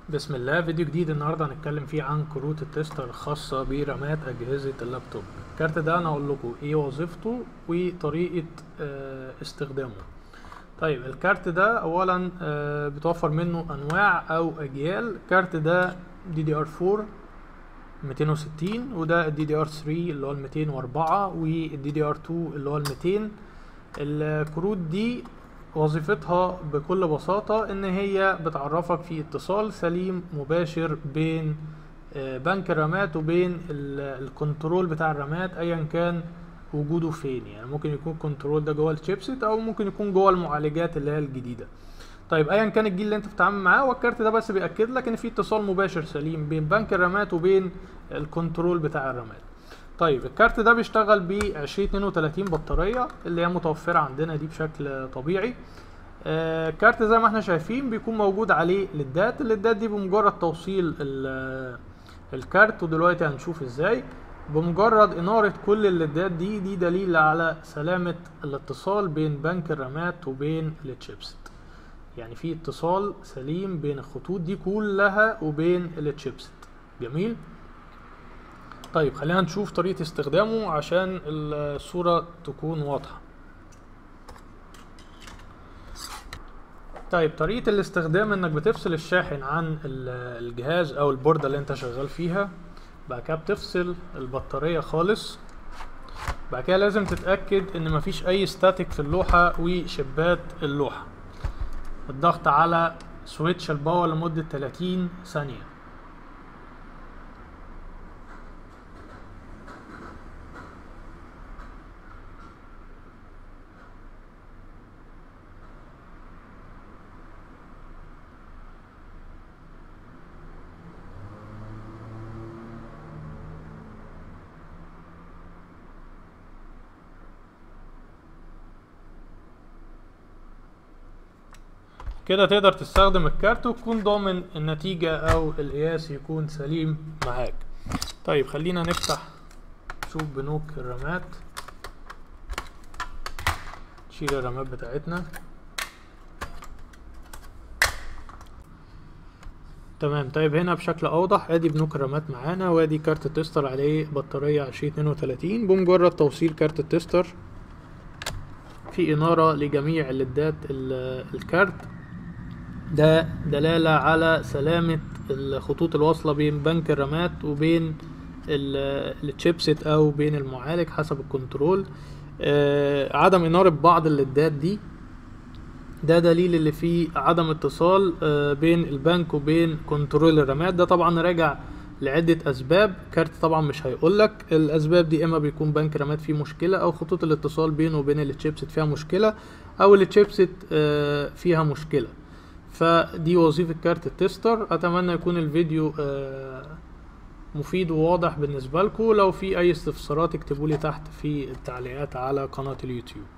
بسم الله فيديو جديد النهارده هنتكلم فيه عن كروت التستر الخاصة برامات أجهزة اللابتوب الكارت ده أنا هقول لكم إيه وظيفته وطريقة آه، استخدامه طيب الكارت ده أولا آه، بتوفر منه أنواع أو أجيال الكارت ده DDR4 260 وده الدي دي ار 3 اللي هو ال 204 والدي دي ار 2 اللي هو ال 200 الكروت دي وظيفتها بكل بساطة ان هي بتعرفك في اتصال سليم مباشر بين آه، بنك الرامات وبين ال- الكنترول بتاع الرامات ايا كان وجوده فين يعني ممكن يكون الكنترول ده جوه الشيبسيت او ممكن يكون جوه المعالجات اللي هي الجديدة طيب ايا كان الجيل اللي انت بتتعامل معاه والكارت ده بس بيأكد لك ان في اتصال مباشر سليم بين بنك الرامات وبين الكنترول بتاع الرامات طيب الكارت ده بيشتغل ب 2032 بطارية اللي هي متوفرة عندنا دي بشكل طبيعي آه، الكارت زي ما احنا شايفين بيكون موجود عليه ليدات الليدات دي بمجرد توصيل ال- الكارت ودلوقتي هنشوف ازاي بمجرد انارة كل الليدات دي دي دليل على سلامة الاتصال بين بنك الرامات وبين التشيبسيت يعني في اتصال سليم بين الخطوط دي كلها وبين التشيبسيت جميل طيب خلينا نشوف طريقة استخدامه عشان الصورة تكون واضحة طيب طريقة الاستخدام انك بتفصل الشاحن عن ال- الجهاز او البوردة اللي انت شغال فيها بعد كده بتفصل البطارية خالص بعد كده لازم تتأكد ان مفيش اي ستاتيك في اللوحة وشبات اللوحة الضغط على سويتش الباور لمدة 30 ثانية كده تقدر تستخدم الكارت وتكون ضامن النتيجة او القياس يكون سليم معاك طيب خلينا نفتح نشوف بنوك الرامات نشيل الرامات بتاعتنا تمام طيب هنا بشكل اوضح ادي بنوك الرامات معانا وادي كارت التستر عليه بطارية عشرين اتنين وتلاتين بمجرد توصيل كارت التستر في انارة لجميع الليدات ال- الكارت ده دلالة على سلامة الخطوط الواصلة بين بنك الرامات وبين ال- التشيبسيت او بين المعالج حسب الكنترول آه، عدم انارة بعض الليدات دي ده دليل اللي فيه عدم اتصال آه، بين البنك وبين كنترول الرامات ده طبعا راجع لعدة أسباب كارت طبعا مش هيقولك الأسباب دي إما بيكون بنك رامات فيه مشكلة أو خطوط الاتصال بينه وبين التشيبسيت فيها مشكلة أو التشيبسيت آه، فيها مشكلة فدي وظيفة كارت التستر أتمنى يكون الفيديو آه، مفيد وواضح بالنسبة لكم لو في أي استفسارات اكتبولي تحت في التعليقات على قناة اليوتيوب